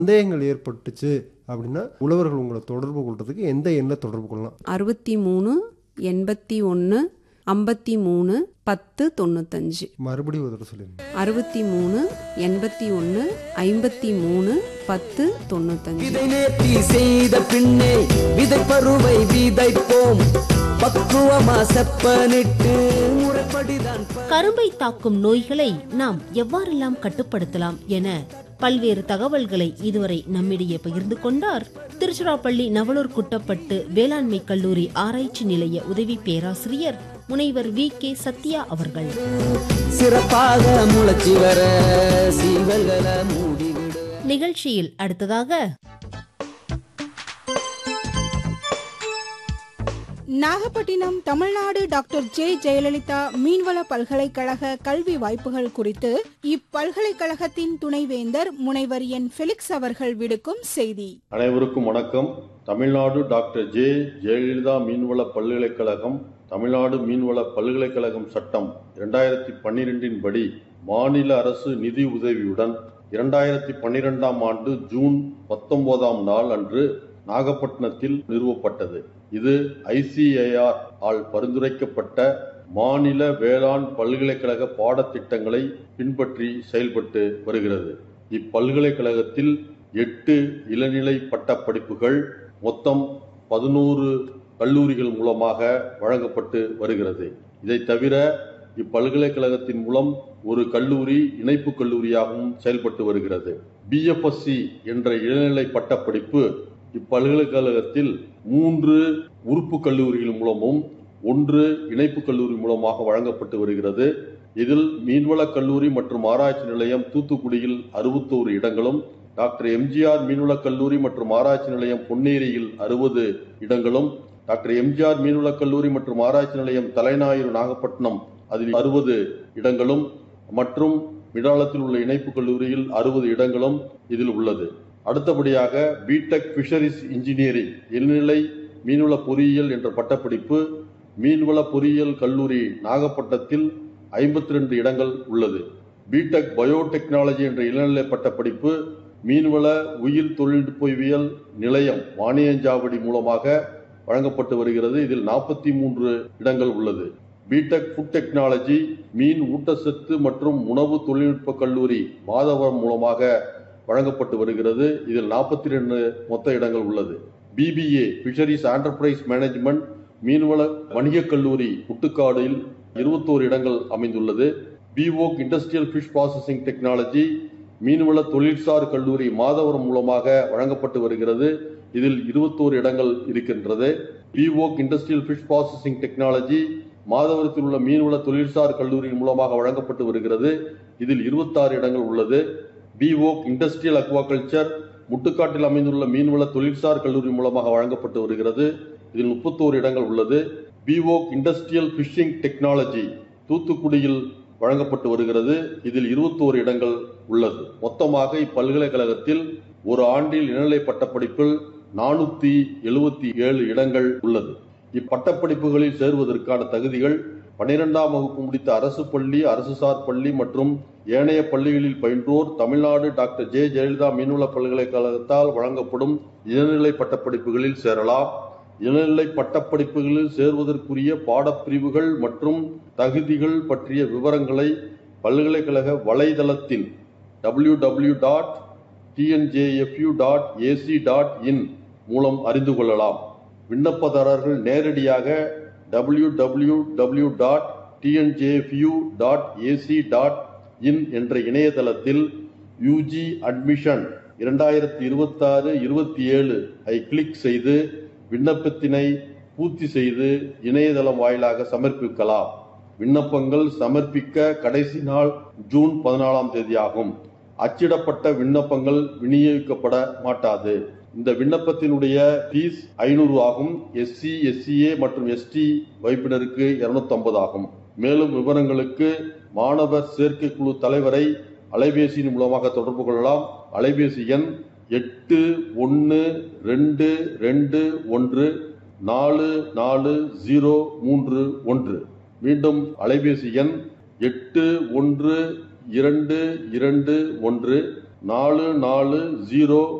சந்தேகங்கள் ஏற்பட்டுச்சு அப்படின்னா உழவர்கள் உங்களை தொடர்பு கொள்றதுக்கு எந்த எண்ணை தொடர்பு கொள்ளலாம் அறுபத்தி மூணு எண்பத்தி ஒன்று ஐம்பத்தி மூணு பத்து தொண்ணூத்தஞ்சு மறுபடியும் ஒரு தடவை சொல்லிருங்க அறுபத்தி மூணு எண்பத்தி ஒன்று ஐம்பத்தி மூணு பத்து தொண்ணூத்தஞ்சு விதை நேர்த்தி செய்த பின்னே விதை பருவை விதைப்போம் பக்குவமா செப்பனிட்டு முறைப்படிதான் ப- கரும்பை தாக்கும் நோய்களை நாம் எவ்வாறெல்லாம் கட்டுப்படுத்தலாம் என பல்வேறு தகவல்களை இதுவரை நம்மிடையே பகிர்ந்து கொண்டார் திருச்சிராப்பள்ளி நவலூர் குட்டப்பட்டு வேளாண்மை கல்லூரி ஆராய்ச்சி நிலைய உதவி பேராசிரியர் முனைவர் வி கே சத்யா அவர்கள் சிறப்பாக முளைச்சி வர சீவல்களை மூடிவிடு நிகழ்ச்சியில் அடுத்ததாக நாகப்பட்டினம் தமிழ்நாடு டாக்டர் ஜே ஜெயலலிதா மீன்வள பல்கலைக்கழக கல்வி வாய்ப்புகள் குறித்து இப்பல்கலைக்கழகத்தின் துணைவேந்தர் முனைவர் என் ஃபெலிக்ஸ் அவர்கள் விடுக்கும் செய்தி அனைவருக்கும் வணக்கம் தமிழ்நாடு டாக்டர் ஜே ஜெயலலிதா மீன்வள பல்கலைக்கழகம் தமிழ்நாடு மீன்வள பல்கலைக்கழகம் சட்டம் இரண்டாயிரத்தி பன்னிரெண்டின் படி மாநில அரசு நிதி உதவியுடன் இரண்டாயிரத்தி பன்னிரெண்டாம் ஆண்டு ஜூன் பத்தொன்பதாம் நாள் அன்று நாகப்பட்டினத்தில் நிறுவப்பட்டது இது ஐசிஏஆர் ஆல் பரிந்துரைக்கப்பட்ட மாநில வேளாண் பல்கலைக்கழக பாடத்திட்டங்களை பின்பற்றி செயல்பட்டு வருகிறது இப்பல்கலைக்கழகத்தில் எட்டு இளநிலை பட்டப் படிப்புகள் மொத்தம் பதினோரு கல்லூரிகள் மூலமாக வழங்கப்பட்டு வருகிறது இதை தவிர இப்பல்கலைக்கழகத்தின் மூலம் ஒரு கல்லூரி இணைப்பு கல்லூரியாகவும் செயல்பட்டு வருகிறது பிஎஃப்எஸ்சி என்ற இளநிலை பட்டப்படிப்பு இப்பல்கலைக்கழகத்தில் மூன்று உறுப்பு கல்லூரிகள் மூலமும் ஒன்று இணைப்பு கல்லூரி மூலமாக வழங்கப்பட்டு வருகிறது இதில் மீன்வளக் கல்லூரி மற்றும் ஆராய்ச்சி நிலையம் தூத்துக்குடியில் அறுபத்தோரு இடங்களும் டாக்டர் எம்ஜிஆர் மீன்வளக் கல்லூரி மற்றும் ஆராய்ச்சி நிலையம் பொன்னேரியில் அறுபது இடங்களும் டாக்டர் எம்ஜிஆர் மீன்வளக் கல்லூரி மற்றும் ஆராய்ச்சி நிலையம் தலைநாயூர் நாகப்பட்டினம் அதில் அறுபது இடங்களும் மற்றும் மிடாலத்தில் உள்ள இணைப்பு கல்லூரியில் அறுபது இடங்களும் இதில் உள்ளது அடுத்தபடியாக பிடெக் ஃபிஷரிஸ் இன்ஜினியரிங் இளநிலை மீன்வள பொறியியல் என்ற பட்டப்படிப்பு மீன்வள பொறியியல் கல்லூரி நாகப்பட்டினத்தில் ஐம்பத்தி ரெண்டு இடங்கள் உள்ளது பிடெக் பயோடெக்னாலஜி என்ற இளநிலை பட்டப்படிப்பு மீன்வள உயிர் தொழில்நுட்பவியல் நிலையம் வாணியஞ்சாவடி மூலமாக வழங்கப்பட்டு வருகிறது இதில் நாற்பத்தி மூன்று இடங்கள் உள்ளது பிடெக் ஃபுட் டெக்னாலஜி மீன் ஊட்டச்சத்து மற்றும் உணவு தொழில்நுட்ப கல்லூரி மாதவரம் மூலமாக வழங்கப்பட்டு வருகிறது இதில் நாற்பத்தி ரெண்டு மொத்த இடங்கள் உள்ளது பிபிஏ ஃபிஷரிஸ் ஆண்டர்பிரைஸ் மேனேஜ்மெண்ட் மீன்வள வணிகக் கல்லூரி புட்டுக்காடில் இருபத்தோரு இடங்கள் அமைந்துள்ளது பிஓக் இண்டஸ்ட்ரியல் ஃபிஷ் ப்ராசஸிங் டெக்னாலஜி மீன்வள தொழிற்சார் கல்லூரி மாதவரம் மூலமாக வழங்கப்பட்டு வருகிறது இதில் இருபத்தோரு இடங்கள் இருக்கின்றது பிஓக் இண்டஸ்ட்ரியல் ஃபிஷ் ப்ராசஸிங் டெக்னாலஜி மாதவரத்தில் உள்ள மீன்வள தொழிற்சார் கல்லூரியின் மூலமாக வழங்கப்பட்டு வருகிறது இதில் இருபத்தாறு இடங்கள் உள்ளது பிஓக் இண்டஸ்ட்ரியல் அக்வாகல்ச்சர் முட்டுக்காட்டில் அமைந்துள்ள மீன்வள தொழிற்சார் கல்லூரி மூலமாக வழங்கப்பட்டு வருகிறது இதில் முப்பத்தோரு இடங்கள் உள்ளது பிஓக் இண்டஸ்ட்ரியல் ஃபிஷிங் டெக்னாலஜி தூத்துக்குடியில் வழங்கப்பட்டு வருகிறது இதில் இருபத்தோரு இடங்கள் உள்ளது மொத்தமாக இப்பல்கலைக்கழகத்தில் ஒரு ஆண்டில் இளநிலை பட்டப்படிப்பில் நானூத்தி எழுபத்தி ஏழு இடங்கள் உள்ளது இப்பட்டப்படிப்புகளில் சேருவதற்கான தகுதிகள் பனிரெண்டாம் வகுப்பு முடித்த அரசு பள்ளி அரசு சார் பள்ளி மற்றும் ஏனைய பள்ளிகளில் பயின்றோர் தமிழ்நாடு டாக்டர் ஜே ஜெயலலிதா மீன்வள பல்கலைக்கழகத்தால் வழங்கப்படும் இளநிலை பட்டப்படிப்புகளில் சேரலாம் இளநிலை பட்டப்படிப்புகளில் சேர்வதற்குரிய பாடப்பிரிவுகள் மற்றும் தகுதிகள் பற்றிய விவரங்களை பல்கலைக்கழக வலைதளத்தில் W W dot TNJFU dot AC dot in மூலம் அறிந்து கொள்ளலாம் விண்ணப்பதாரர்கள் நேரடியாக W W W dot TNJFU dot AC dot in என்ற இணையதளத்தில் யூஜி அட்மிஷன் இரண்டாயிரத்தி இருபத்தாறு இருபத்தி ஏழு ஐ கிளிக் செய்து விண்ணப்பத்தினை பூர்த்தி செய்து இணையதளம் வாயிலாக சமர்ப்பிக்கலாம் விண்ணப்பங்கள் சமர்ப்பிக்க கடைசி நாள் ஜூன் பதினாலாம் தேதி ஆகும் அச்சிடப்பட்ட விண்ணப்பங்கள் விநியோகிக்கப்பட மாட்டாது இந்த விண்ணப்பத்தினுடைய ஃபீஸ் ஐநூறு ஆகும் எஸ்சி எஸ்சிஏ மற்றும் எஸ்டி வைப்பினருக்கு இருநூத்தி ஆகும் மேலும் விவரங்களுக்கு மாணவர் சேர்க்கை குழு தலைவரை அலைபேசியின் மூலமாக தொடர்பு கொள்ளலாம் அலைபேசி எண் எட்டு ஒன்று ரெண்டு ரெண்டு ஒன்று நாலு நாலு ஜீரோ மூன்று ஒன்று மீண்டும் அலைபேசி எண் எட்டு ஒன்று இரண்டு இரண்டு ஒன்று நாலு நாலு ஜீரோ